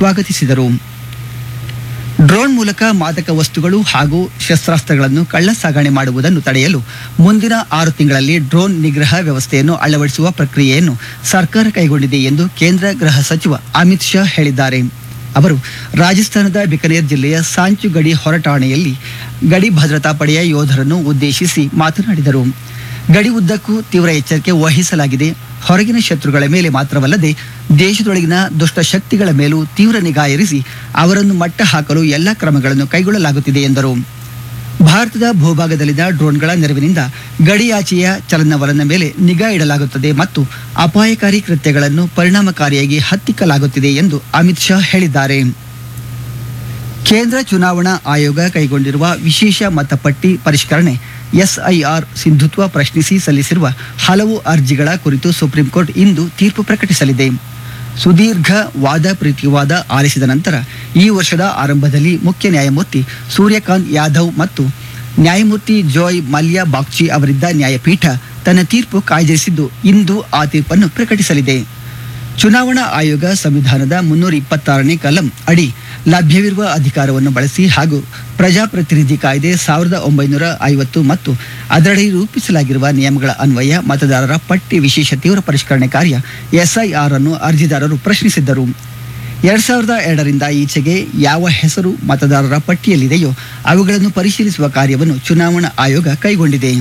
ಸ್ವಾಗತಿಸಿದರು ಡ್ರೋನ್ ಮೂಲಕ ಮಾದಕ ವಸ್ತುಗಳು ಹಾಗೂ ಶಸ್ತ್ರಾಸ್ತ್ರಗಳನ್ನು ಕಳ್ಳ ಸಾಗಣೆ ಮಾಡುವುದನ್ನು ತಡೆಯಲು ಮುಂದಿನ ಆರು ತಿಂಗಳಲ್ಲಿ ಡ್ರೋನ್ ನಿಗ್ರಹ ವ್ಯವಸ್ಥೆಯನ್ನು ಅಳವಡಿಸುವ ಪ್ರಕ್ರಿಯೆಯನ್ನು ಸರ್ಕಾರ ಕೈಗೊಂಡಿದೆ ಎಂದು ಕೇಂದ್ರ ಗೃಹ ಸಚಿವ ಅಮಿತ್ ಶಾ ಹೇಳಿದ್ದಾರೆ ಅವರು ರಾಜಸ್ಥಾನದ ಬಿಕನೇರ್ ಜಿಲ್ಲೆಯ ಸಾಂಚು ಗಡಿ ಹೊರಟಾಣೆಯಲ್ಲಿ ಗಡಿ ಭದ್ರತಾ ಪಡೆಯ ಯೋಧರನ್ನು ಉದ್ದೇಶಿಸಿ ಮಾತನಾಡಿದರು ಗಡಿ ಉದ್ದಕ್ಕೂ ತೀವ್ರ ಎಚ್ಚರಿಕೆ ವಹಿಸಲಾಗಿದೆ ಹೊರಗಿನ ಶತ್ರುಗಳ ಮೇಲೆ ಮಾತ್ರವಲ್ಲದೆ ದೇಶದೊಳಗಿನ ದುಷ್ಟ ಶಕ್ತಿಗಳ ಮೇಲೂ ತೀವ್ರ ನಿಗಾ ಇರಿಸಿ ಅವರನ್ನು ಮಟ್ಟ ಹಾಕಲು ಎಲ್ಲ ಕ್ರಮಗಳನ್ನು ಕೈಗೊಳ್ಳಲಾಗುತ್ತಿದೆ ಎಂದರು ಭಾರತದ ಭೂಭಾಗದಲ್ಲಿನ ಡ್ರೋನ್ಗಳ ನೆರವಿನಿಂದ ಗಡಿಯಾಚೆಯ ಚಲನವಲನ ಮೇಲೆ ನಿಗಾ ಇಡಲಾಗುತ್ತದೆ ಮತ್ತು ಅಪಾಯಕಾರಿ ಕೃತ್ಯಗಳನ್ನು ಪರಿಣಾಮಕಾರಿಯಾಗಿ ಹತ್ತಿಕ್ಕಲಾಗುತ್ತಿದೆ ಎಂದು ಅಮಿತ್ ಶಾ ಹೇಳಿದ್ದಾರೆ ಕೇಂದ್ರ ಚುನಾವಣಾ ಆಯೋಗ ಕೈಗೊಂಡಿರುವ ವಿಶೇಷ ಮತಪಟ್ಟಿ ಪರಿಷ್ಕರಣೆ ಎಸ್ಐಆರ್ ಸಿಂಧುತ್ವ ಪ್ರಶ್ನಿಸಿ ಸಲ್ಲಿಸಿರುವ ಹಲವು ಅರ್ಜಿಗಳ ಕುರಿತು ಸುಪ್ರೀಂ ಕೋರ್ಟ್ ಇಂದು ತೀರ್ಪು ಪ್ರಕಟಿಸಲಿದೆ ಸುದೀರ್ಘ ವಾದ ಪ್ರತಿವಾದ ಆಲಿಸಿದ ನಂತರ ಈ ವರ್ಷದ ಆರಂಭದಲ್ಲಿ ಮುಖ್ಯ ನ್ಯಾಯಮೂರ್ತಿ ಸೂರ್ಯಕಾಂತ್ ಯಾದವ್ ಮತ್ತು ನ್ಯಾಯಮೂರ್ತಿ ಜೋಯ್ ಮಲ್ಯ ಬಾಗ್ಚಿ ಅವರಿದ್ದ ನ್ಯಾಯಪೀಠ ತನ್ನ ತೀರ್ಪು ಕಾಯ್ದಿರಿಸಿದ್ದು ಇಂದು ಆ ತೀರ್ಪನ್ನು ಪ್ರಕಟಿಸಲಿದೆ ಚುನಾವಣಾ ಆಯೋಗ ಸಂವಿಧಾನದ ಮುನ್ನೂರ ಇಪ್ಪತ್ತಾರನೇ ಕಲಂ ಅಡಿ ಲಭ್ಯವಿರುವ ಅಧಿಕಾರವನ್ನು ಬಳಸಿ ಹಾಗೂ ಪ್ರಜಾಪ್ರತಿನಿಧಿ ಕಾಯ್ದೆ ಸಾವಿರದ ಒಂಬೈನೂರ ಐವತ್ತು ಮತ್ತು ಅದರಡಿ ರೂಪಿಸಲಾಗಿರುವ ನಿಯಮಗಳ ಅನ್ವಯ ಮತದಾರರ ಪಟ್ಟಿ ವಿಶೇಷ ತೀವ್ರ ಪರಿಷ್ಕರಣೆ ಕಾರ್ಯ ಎಸ್ಐಆರ್ ಅನ್ನು ಅರ್ಜಿದಾರರು ಪ್ರಶ್ನಿಸಿದ್ದರು ಎರಡ್ ಸಾವಿರದ ಎರಡರಿಂದ ಈಚೆಗೆ ಯಾವ ಹೆಸರು ಮತದಾರರ ಪಟ್ಟಿಯಲ್ಲಿದೆಯೋ ಅವುಗಳನ್ನು ಪರಿಶೀಲಿಸುವ ಕಾರ್ಯವನ್ನು ಚುನಾವಣಾ ಆಯೋಗ ಕೈಗೊಂಡಿದೆ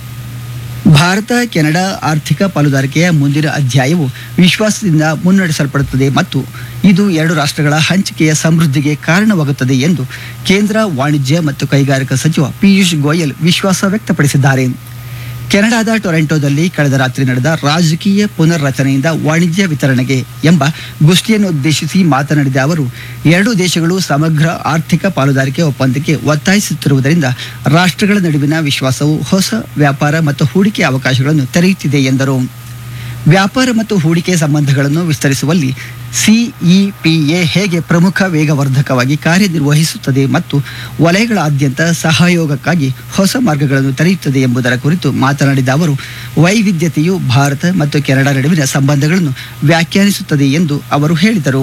ಭಾರತ ಕೆನಡಾ ಆರ್ಥಿಕ ಪಾಲುದಾರಿಕೆಯ ಮುಂದಿನ ಅಧ್ಯಾಯವು ವಿಶ್ವಾಸದಿಂದ ಮುನ್ನಡೆಸಲ್ಪಡುತ್ತದೆ ಮತ್ತು ಇದು ಎರಡು ರಾಷ್ಟ್ರಗಳ ಹಂಚಿಕೆಯ ಸಮೃದ್ಧಿಗೆ ಕಾರಣವಾಗುತ್ತದೆ ಎಂದು ಕೇಂದ್ರ ವಾಣಿಜ್ಯ ಮತ್ತು ಕೈಗಾರಿಕಾ ಸಚಿವ ಪಿಯೂಷ್ ಗೋಯಲ್ ವಿಶ್ವಾಸ ವ್ಯಕ್ತಪಡಿಸಿದ್ದಾರೆ ಕೆನಡಾದ ಟೊರೆಂಟೊದಲ್ಲಿ ಕಳೆದ ರಾತ್ರಿ ನಡೆದ ರಾಜಕೀಯ ಪುನರ್ರಚನೆಯಿಂದ ವಾಣಿಜ್ಯ ವಿತರಣೆಗೆ ಎಂಬ ಗೋಷ್ಠಿಯನ್ನು ಉದ್ದೇಶಿಸಿ ಮಾತನಾಡಿದ ಅವರು ಎರಡೂ ದೇಶಗಳು ಸಮಗ್ರ ಆರ್ಥಿಕ ಪಾಲುದಾರಿಕೆ ಒಪ್ಪಂದಕ್ಕೆ ಒತ್ತಾಯಿಸುತ್ತಿರುವುದರಿಂದ ರಾಷ್ಟ್ರಗಳ ನಡುವಿನ ವಿಶ್ವಾಸವು ಹೊಸ ವ್ಯಾಪಾರ ಮತ್ತು ಹೂಡಿಕೆ ಅವಕಾಶಗಳನ್ನು ತೆರೆಯುತ್ತಿದೆ ಎಂದರು ವ್ಯಾಪಾರ ಮತ್ತು ಹೂಡಿಕೆ ಸಂಬಂಧಗಳನ್ನು ವಿಸ್ತರಿಸುವಲ್ಲಿ ಸಿಇಪಿಎ ಹೇಗೆ ಪ್ರಮುಖ ವೇಗವರ್ಧಕವಾಗಿ ಕಾರ್ಯನಿರ್ವಹಿಸುತ್ತದೆ ಮತ್ತು ವಲಯಗಳಾದ್ಯಂತ ಸಹಯೋಗಕ್ಕಾಗಿ ಹೊಸ ಮಾರ್ಗಗಳನ್ನು ತೆರೆಯುತ್ತದೆ ಎಂಬುದರ ಕುರಿತು ಮಾತನಾಡಿದ ಅವರು ವೈವಿಧ್ಯತೆಯು ಭಾರತ ಮತ್ತು ಕೆನಡಾ ನಡುವಿನ ಸಂಬಂಧಗಳನ್ನು ವ್ಯಾಖ್ಯಾನಿಸುತ್ತದೆ ಎಂದು ಅವರು ಹೇಳಿದರು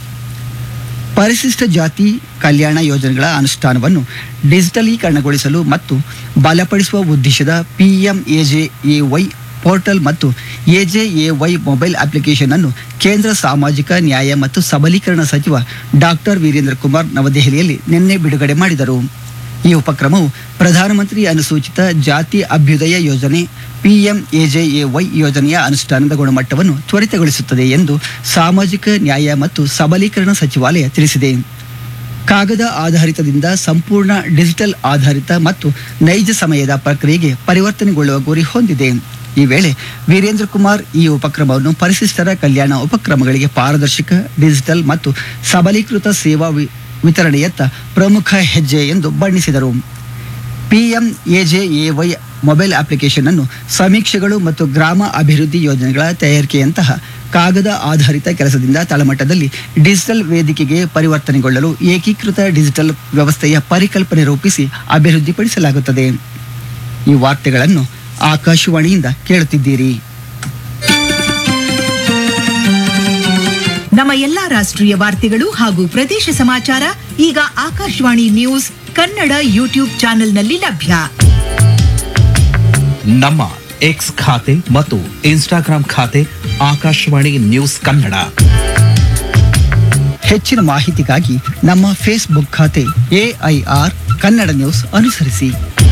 ಪರಿಶಿಷ್ಟ ಜಾತಿ ಕಲ್ಯಾಣ ಯೋಜನೆಗಳ ಅನುಷ್ಠಾನವನ್ನು ಡಿಜಿಟಲೀಕರಣಗೊಳಿಸಲು ಮತ್ತು ಬಲಪಡಿಸುವ ಉದ್ದೇಶದ ಪಿಎಂಎಜೆಎವೈ ಪೋರ್ಟಲ್ ಮತ್ತು ಎಜೆಎವೈ ಮೊಬೈಲ್ ಅಪ್ಲಿಕೇಶನ್ ಅನ್ನು ಕೇಂದ್ರ ಸಾಮಾಜಿಕ ನ್ಯಾಯ ಮತ್ತು ಸಬಲೀಕರಣ ಸಚಿವ ಡಾಕ್ಟರ್ ವೀರೇಂದ್ರ ಕುಮಾರ್ ನವದೆಹಲಿಯಲ್ಲಿ ನಿನ್ನೆ ಬಿಡುಗಡೆ ಮಾಡಿದರು ಈ ಉಪಕ್ರಮವು ಪ್ರಧಾನಮಂತ್ರಿ ಅನುಸೂಚಿತ ಜಾತಿ ಅಭ್ಯುದಯ ಯೋಜನೆ ಪಿಎಂಎಜೆಎವೈ ಯೋಜನೆಯ ಅನುಷ್ಠಾನದ ಗುಣಮಟ್ಟವನ್ನು ತ್ವರಿತಗೊಳಿಸುತ್ತದೆ ಎಂದು ಸಾಮಾಜಿಕ ನ್ಯಾಯ ಮತ್ತು ಸಬಲೀಕರಣ ಸಚಿವಾಲಯ ತಿಳಿಸಿದೆ ಕಾಗದ ಆಧಾರಿತದಿಂದ ಸಂಪೂರ್ಣ ಡಿಜಿಟಲ್ ಆಧಾರಿತ ಮತ್ತು ನೈಜ ಸಮಯದ ಪ್ರಕ್ರಿಯೆಗೆ ಪರಿವರ್ತನೆಗೊಳ್ಳುವ ಗುರಿ ಹೊಂದಿದೆ ಈ ವೇಳೆ ವೀರೇಂದ್ರ ಕುಮಾರ್ ಈ ಉಪಕ್ರಮವನ್ನು ಪರಿಶಿಷ್ಟರ ಕಲ್ಯಾಣ ಉಪಕ್ರಮಗಳಿಗೆ ಪಾರದರ್ಶಕ ಡಿಜಿಟಲ್ ಮತ್ತು ಸಬಲೀಕೃತ ಸೇವಾ ವಿ- ವಿತರಣೆಯತ್ತ ಪ್ರಮುಖ ಹೆಜ್ಜೆ ಎಂದು ಬಣ್ಣಿಸಿದರು ಪಿಎಂಎಜೆಎವೈ ಮೊಬೈಲ್ ಅಪ್ಲಿಕೇಶನ್ ಅನ್ನು ಸಮೀಕ್ಷೆಗಳು ಮತ್ತು ಗ್ರಾಮ ಅಭಿವೃದ್ಧಿ ಯೋಜನೆಗಳ ತಯಾರಿಕೆಯಂತಹ ಕಾಗದ ಆಧಾರಿತ ಕೆಲಸದಿಂದ ತಳಮಟ್ಟದಲ್ಲಿ ಡಿಜಿಟಲ್ ವೇದಿಕೆಗೆ ಪರಿವರ್ತನೆಗೊಳ್ಳಲು ಏಕೀಕೃತ ಡಿಜಿಟಲ್ ವ್ಯವಸ್ಥೆಯ ಪರಿಕಲ್ಪನೆ ರೂಪಿಸಿ ಅಭಿವೃದ್ಧಿಪಡಿಸಲಾಗುತ್ತದೆ ಈ ವಾರ್ತೆಗಳನ್ನು ಆಕಾಶವಾಣಿಯಿಂದ ಕೇಳುತ್ತಿದ್ದೀರಿ ನಮ್ಮ ಎಲ್ಲಾ ರಾಷ್ಟ್ರೀಯ ವಾರ್ತೆಗಳು ಹಾಗೂ ಪ್ರದೇಶ ಸಮಾಚಾರ ಈಗ ಆಕಾಶವಾಣಿ ನ್ಯೂಸ್ ಕನ್ನಡ ಯೂಟ್ಯೂಬ್ ಚಾನೆಲ್ನಲ್ಲಿ ಲಭ್ಯ ನಮ್ಮ ಎಕ್ಸ್ ಖಾತೆ ಮತ್ತು ಇನ್ಸ್ಟಾಗ್ರಾಂ ಖಾತೆ ಆಕಾಶವಾಣಿ ನ್ಯೂಸ್ ಕನ್ನಡ ಹೆಚ್ಚಿನ ಮಾಹಿತಿಗಾಗಿ ನಮ್ಮ ಫೇಸ್ಬುಕ್ ಖಾತೆ ಎಐಆರ್ ಕನ್ನಡ ನ್ಯೂಸ್ ಅನುಸರಿಸಿ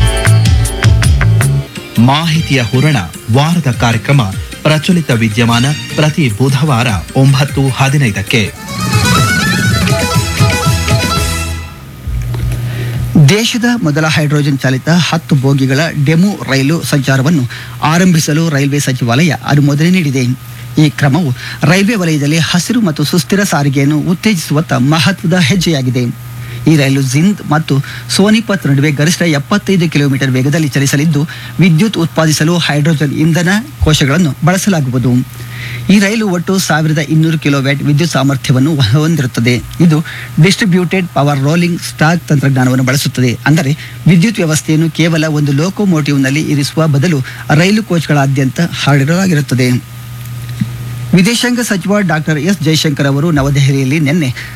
ಮಾಹಿತಿಯ ಹೂರಣ ವಾರದ ಕಾರ್ಯಕ್ರಮ ಪ್ರಚಲಿತ ವಿದ್ಯಮಾನ ಪ್ರತಿ ಬುಧವಾರ ಒಂಬತ್ತು ಹದಿನೈದಕ್ಕೆ ದೇಶದ ಮೊದಲ ಹೈಡ್ರೋಜನ್ ಚಾಲಿತ ಹತ್ತು ಬೋಗಿಗಳ ಡೆಮು ರೈಲು ಸಂಚಾರವನ್ನು ಆರಂಭಿಸಲು ರೈಲ್ವೆ ಸಚಿವಾಲಯ ಅನುಮೋದನೆ ನೀಡಿದೆ ಈ ಕ್ರಮವು ರೈಲ್ವೆ ವಲಯದಲ್ಲಿ ಹಸಿರು ಮತ್ತು ಸುಸ್ಥಿರ ಸಾರಿಗೆಯನ್ನು ಉತ್ತೇಜಿಸುವತ್ತ ಮಹತ್ವದ ಹೆಜ್ಜೆಯಾಗಿದೆ ಈ ರೈಲು ಜಿಂದ್ ಮತ್ತು ಸೋನಿಪತ್ ನಡುವೆ ಗರಿಷ್ಠ ಎಪ್ಪತ್ತೈದು ಕಿಲೋಮೀಟರ್ ವೇಗದಲ್ಲಿ ಚಲಿಸಲಿದ್ದು ವಿದ್ಯುತ್ ಉತ್ಪಾದಿಸಲು ಹೈಡ್ರೋಜನ್ ಇಂಧನ ಕೋಶಗಳನ್ನು ಬಳಸಲಾಗುವುದು ಈ ರೈಲು ಒಟ್ಟು ಸಾವಿರದ ಇನ್ನೂರು ಕಿಲೋವ್ಯಾಟ್ ವಿದ್ಯುತ್ ಸಾಮರ್ಥ್ಯವನ್ನು ಹೊಂದಿರುತ್ತದೆ ಇದು ಡಿಸ್ಟ್ರಿಬ್ಯೂಟೆಡ್ ಪವರ್ ರೋಲಿಂಗ್ ಸ್ಟಾಕ್ ತಂತ್ರಜ್ಞಾನವನ್ನು ಬಳಸುತ್ತದೆ ಅಂದರೆ ವಿದ್ಯುತ್ ವ್ಯವಸ್ಥೆಯನ್ನು ಕೇವಲ ಒಂದು ಲೋಕೋಮೋಟಿವ್ನಲ್ಲಿ ಇರಿಸುವ ಬದಲು ರೈಲು ಕೋಚ್ಗಳಾದ್ಯಂತ ಹರಡಿರಲಾಗಿರುತ್ತದೆ ವಿದೇಶಾಂಗ ಸಚಿವ ಡಾಕ್ಟರ್ ಎಸ್ ಜೈಶಂಕರ್ ಅವರು ನವದೆಹಲಿಯಲ್ಲಿ ನಿನ್ನೆ